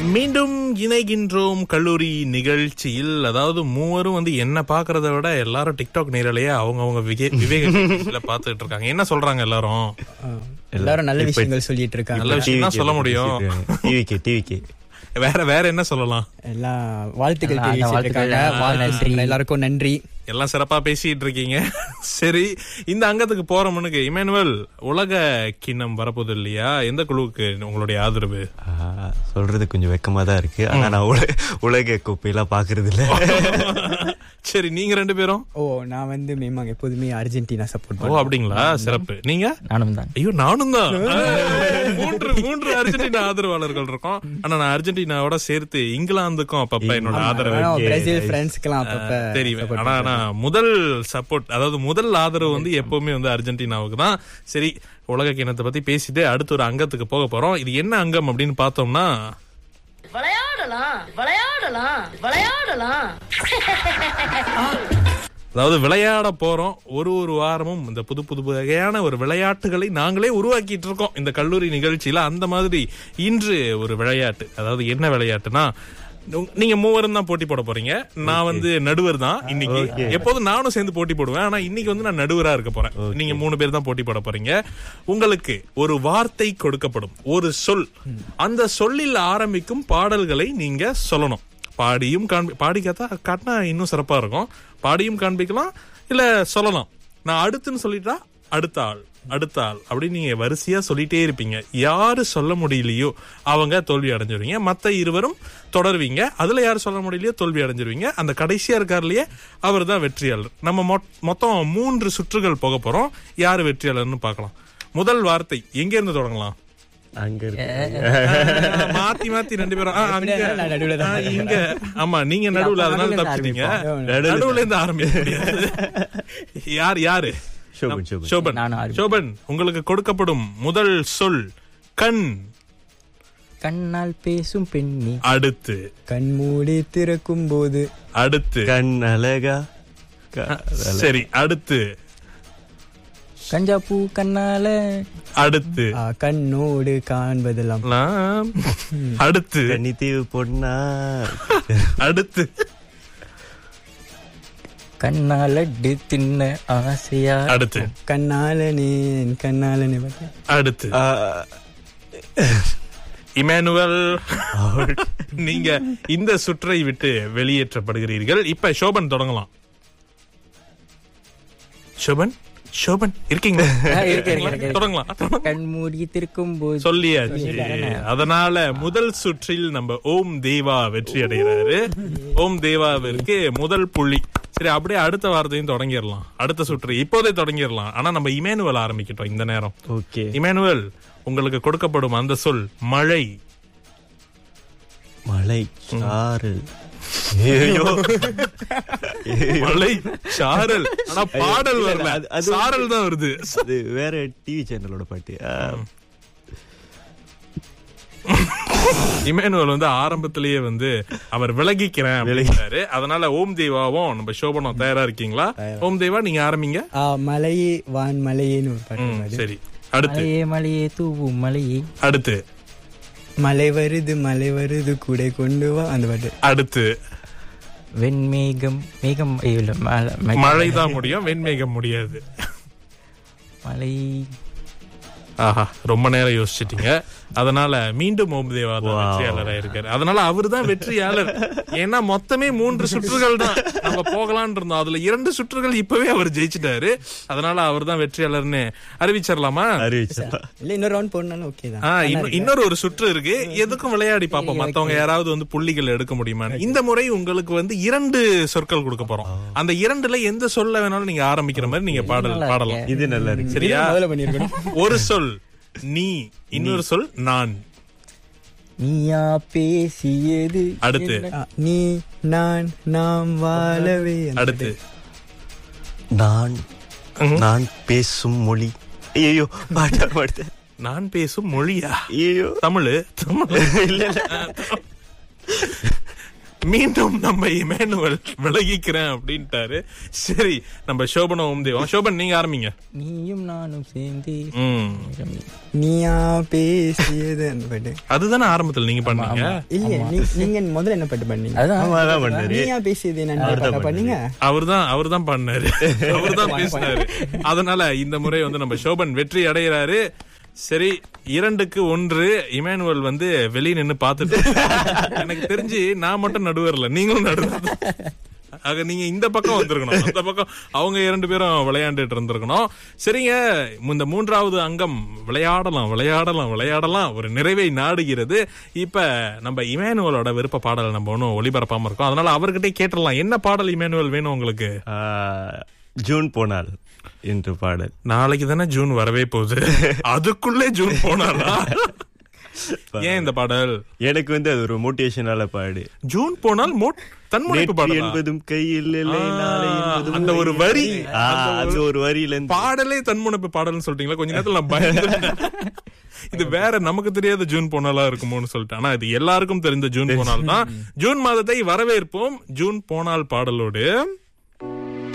மீண்டும் இணைகின்றோம் கல்லூரி நிகழ்ச்சியில் அதாவது மூவரும் வந்து என்ன பாக்குறத விட எல்லாரும் டிக்டாக் நேரலையே அவங்க அவங்க விவேக பாத்துட்டு இருக்காங்க என்ன சொல்றாங்க எல்லாரும் எல்லாரும் நல்ல விஷயங்கள் சொல்லிட்டு இருக்காங்க நல்ல விஷயம் தான் சொல்ல முடியும் டிவிக்கு டிவிக்கு வேற வேற என்ன சொல்லலாம் எல்லாம் வாழ்த்துக்கள் எல்லாம் தெரிவிச்சிட்டு வாழ்த்துக்கள், இருக்காங்க ஆ, வாழ்த்துக்கள் நன்றி. எல்லாருக்கும் நன்றி எல்லாம் சிறப்பா பேசிட்டு இருக்கீங்க சரி இந்த அங்கத்துக்கு போற முன்னுக்கு இமானுவல் உலக கிண்ணம் வரப்போகுது இல்லையா எந்த குழுவுக்கு உங்களுடைய ஆதரவு ஆ, சொல்றது கொஞ்சம் வெக்கமா தான் இருக்கு ஆனா நான் உல- உலக கோப்பையெல்லாம் பாக்குறது இல்ல சரி நீங்க ரெண்டு பேரும் ஓ நான் வந்து மேமாங்க எப்போதுமே அர்ஜென்டினா சப்போர்ட் ஓ பண்ணுவேன் அப்படிங்களா சிறப்பு நீங்க நானும் தான் ஐயோ நானும் தான் மூன்று மூன்று அர்ஜென்டினா ஆதரவாளர்கள் இருக்கோம் ஆனா நான் அர்ஜென்டினாவோட சேர்த்து இங்கிலாந்துக்கும் அப்பப்ப என்னோட ஆதரவு ஆனா, Okay. பிரேசில் பிரான்ஸ்க்கெல்லாம் அப்பப்ப தெரியும் support ஆனா ஆனா முதல் சப்போர்ட் அதாவது முதல் ஆதரவு வந்து எப்பவுமே வந்து அர்ஜென்டினாவுக்கு தான் சரி உலக கிணத்தை பத்தி பேசிட்டு அடுத்து ஒரு அங்கத்துக்கு போக போறோம் இது என்ன அங்கம் அப்படின்னு பார்த்தோம்னா விளையாடலாம் விளையாடலாம் விளையாடலாம் அதாவது விளையாட போறோம் ஒரு ஒரு வாரமும் இந்த புது புது வகையான ஒரு விளையாட்டுகளை நாங்களே உருவாக்கிட்டு இருக்கோம் இந்த கல்லூரி நிகழ்ச்சியில அந்த மாதிரி இன்று ஒரு விளையாட்டு அதாவது என்ன விளையாட்டுனா உங்க- நீங்க மூவரும் தான் போட்டி போட போறீங்க நான் வந்து நடுவர் தான் இன்னைக்கு எப்போதும் நானும் சேர்ந்து போட்டி போடுவேன் ஆனா இன்னைக்கு வந்து நான் நடுவரா இருக்க போறேன் நீங்க மூணு பேர் தான் போட்டி போட போறீங்க உங்களுக்கு ஒரு வார்த்தை கொடுக்கப்படும் ஒரு சொல் அந்த சொல்லில் ஆரம்பிக்கும் பாடல்களை நீங்க சொல்லணும் பாடியும் காண்பி பாடி காத்தா காட்டினா இன்னும் சிறப்பா இருக்கும் பாடியும் காண்பிக்கலாம் இல்ல சொல்லலாம் நான் அடுத்துன்னு சொல்லிட்டா அடுத்த ஆள் அடுத்த ஆள் அப்படின்னு நீங்க வரிசையா சொல்லிட்டே இருப்பீங்க யாரு சொல்ல முடியலையோ அவங்க தோல்வி அடைஞ்சிருவீங்க மத்த இருவரும் தொடருவீங்க அதுல யாரு சொல்ல முடியலையோ தோல்வி அடைஞ்சிருவீங்க அந்த கடைசியா இருக்கார்லயே அவர் தான் வெற்றியாளர் நம்ம மொத்- மொத்தம் மூன்று சுற்றுகள் போக போறோம் யாரு வெற்றியாளர்னு பார்க்கலாம் முதல் வார்த்தை எங்க இருந்து தொடங்கலாம் அங்க இருக்கு மாத்தி மாத்தி ரெண்டு பேரும் ஆ, அங்க. நான் நடுவுல தான் ஆ, இங்க ஆமா நீங்க நடுவுல அதனால நடுவுல தப்பிச்சிட்டீங்க ஆரம்பிப்போம். நடுவுல இருந்து ஆரம்பிக்க முடியாது யார் யாரு சோபன் சோபன் சோபன் நானும் ஆரம்பிக்கிறேன். சோபன் உங்களுக்கு கொடுக்கப்படும் முதல் சொல் கண் கண்ணால் பேசும் பெண்ணி அடுத்து கண் மூடி திறக்கும் போது அடுத்து கண் அழகா க- சரி அடுத்து கஞ்சா பூ கண்ணால அடுத்து ஆ, கண்ணோடு காண்பதெல்லாம் லாம். அடுத்து கன்னித்தீவு பொண்ணா அடுத்து கண்ணால் லட்டு தின்ன ஆசையா அடுத்து கண்ணாலனே என் கண்ணாலனே பார்த்தேன். அடுத்து ஆ, இமானுவல் நீங்க இந்த சுற்றை விட்டு வெளியேற்றப்படுகிறீர்கள் இப்ப சோபன் தொடங்கலாம் சோபன் சோபன் இருக்கீங்களா ஆ, இருக்கேன், இருக்கேன், இருக்கேன். தொடங்கலாம் கண் மூடி திருக்கும் போது சொல்லியாச்சு அதனால முதல் சுற்றில் நம்ம ஓம் தேவா வெற்றி அடைகிறாரு ஓம் தேவாவிற்கு முதல் புள்ளி சரி அப்படியே அடுத்த வாரத்தையும் தொடங்கிடலாம் அடுத்த சுற்று இப்போதே தொடங்கிடலாம் ஆனா நம்ம இமேனுவல் ஆரம்பிக்கட்டும் இந்த நேரம் ஓகே இமேனுவல் உங்களுக்கு கொடுக்கப்படும் அந்த சொல் மழை மலை சாறு ஐயோ மழை சாரல் ஆனா பாடல் இல்ல, வரல அது- அது சாரல் தான் வருது அது வேற டிவி சேனலோட பாட்டு ஆ, இமானுவல் வந்து ஆரம்பத்திலேயே வந்து அவர் விலகிக்கிறேன் அப்படிங்கிறாரு அதனால ஓம் தேவாவும் நம்ம சோபனம் தயாரா இருக்கீங்களா ஓம் தேவா நீங்க ஆரம்பிங்க ஆ, மலையே வான் மலையேன்னு ஒரு பாட்டு ம், வருது. சரி அடுத்து மலையே மலையே தூவும் மலையே அடுத்து மலை வருது மலை வருது கூடை கொண்டு வா அந்த பாட்டு அடுத்து வெண்மேகம் மேகம் ஐயோ, இல்ல, மழை- மேகம். மழை தான் முடியும் வெண்மேகம் முடியாது மலை ஆஹா ரொம்ப நேரம் யோசிச்சிட்டீங்க அதனால மீண்டும் ஓம் தேவா தான் Wow. வெற்றியாளரா இருக்காரு அதனால அவரு தான் வெற்றியாளர் ஏன்னா மொத்தமே மூன்று சுற்றுகள் தான் நம்ம போகலான் இருந்தோம் அதுல இரண்டு சுற்றுகள் இப்பவே அவர் ஜெயிச்சிட்டாரு அதனால அவர் தான் வெற்றியாளர்னு அறிவிச்சிடலாமா அறிவிச்சா இல்ல இன்னொரு ரவுண்ட் போடனாலும் ஓகே தான் ஆ, இன்னும் இன்னொரு ஒரு சுற்று இருக்கு எதுக்கும் விளையாடி பார்ப்போம் மத்தவங்க யாராவது வந்து புள்ளிகள் எடுக்க முடியுமான்னு இந்த முறை உங்களுக்கு வந்து இரண்டு சொற்கள் கொடுக்க போறோம் அந்த இரண்டுல எந்த சொல்ல வேணாலும் நீங்க ஆரம்பிக்கிற மாதிரி நீங்க பாடல் பாடலாம் இது நல்லா இருக்கு சரியா முதல்ல பண்ணிருக்கணும் ஒரு சொல் நீ இன்னொரு சொல் நான் நீயா பேசியது அடுத்து ஆ, நீ நான் நாம் வாழவே அந்த அடுத்து நான் நான் பேசும் மொழி ஐயோ பாட்டா பாட்டு நான் பேசும் மொழியா ஐயோ தமிழ் தமிழ் இல்ல இல்ல மீண்டும் நம்ம இமேனுவல் விலகிக்கிறேன் அப்படின்ட்டாரு சரி நம்ம சோபன ஓம்தேவம் சோபன் நீங்க ஆரம்பிங்க நீயும் நானும் சேர்ந்து ம் நீயா பேசியது அந்த பாட்டு அதுதானே ஆரம்பத்துல நீங்க பண்ணீங்க இல்லையே நீ- நீங்க முதல்ல என்ன பாட்டு பண்ணீங்க அதுதான் ஆமா, அதான் பண்ணாரு நீயா பேசியது என்ன பாட்டா பண்ணீங்க அவர்தான் அவர்தான் பண்ணாரு அவர்தான் பேசினாரு அதனால இந்த முறை வந்து நம்ம சோபன் வெற்றி அடைகிறாரு சரி இரண்டுக்கு ஒன்று இமானுவல் வந்து வெளியே நின்னு பாத்துட்டு எனக்கு தெரிஞ்சு நான் மட்டும் நடுவர்ல நீங்களும் நடுவர் ஆக நீங்க இந்த பக்கம் வந்திருக்கணும் அந்த பக்கம் அவங்க இரண்டு பேரும் விளையாண்டுட்டு இருந்திருக்கணும் சரிங்க இந்த மூன்றாவது அங்கம் விளையாடலாம் விளையாடலாம் விளையாடலாம் ஒரு நிறைவை நாடுகிறது இப்ப நம்ம இமானுவலோட விருப்ப பாடல் நம்ம ஒன்றும் ஒளிபரப்பாம இருக்கோம் அதனால அவர்கிட்டயே கேட்டுடலாம் என்ன பாடல் இமானுவல் வேணும் உங்களுக்கு ஆ, ஜூன் போனால் என்று பாடல் நாளைக்கு தானே ஜூன் வரவே போகுது அதுக்குள்ளே ஜூன் போனாலா ஏன் இந்த பாடல் எனக்கு வந்து அது ஒரு மோட்டிவேஷனால பாடு ஜூன் போனால் மோட் தன்முனைப்பு நேற்று பாடல் என்பதும் கையில் இல்லை நாளை என்பதும் அந்த ஒரு வரி ஆ, அந்த ஒரு வரியில இருந்து பாடலே தன்முனைப்பு பாடல்னு சொல்லிட்டீங்களா கொஞ்ச நேரத்துல நான் பயந்துட்டேன். இது வேற நமக்கு தெரியாத ஜூன் போனாலா இருக்குமோன்னு சொல்லிட்டு ஆனா இது எல்லாருக்கும் தெரிந்த ஜூன் போனால் தான் ஜூன் மாதத்தை வரவேற்போம் ஜூன் போனால் பாடலோடு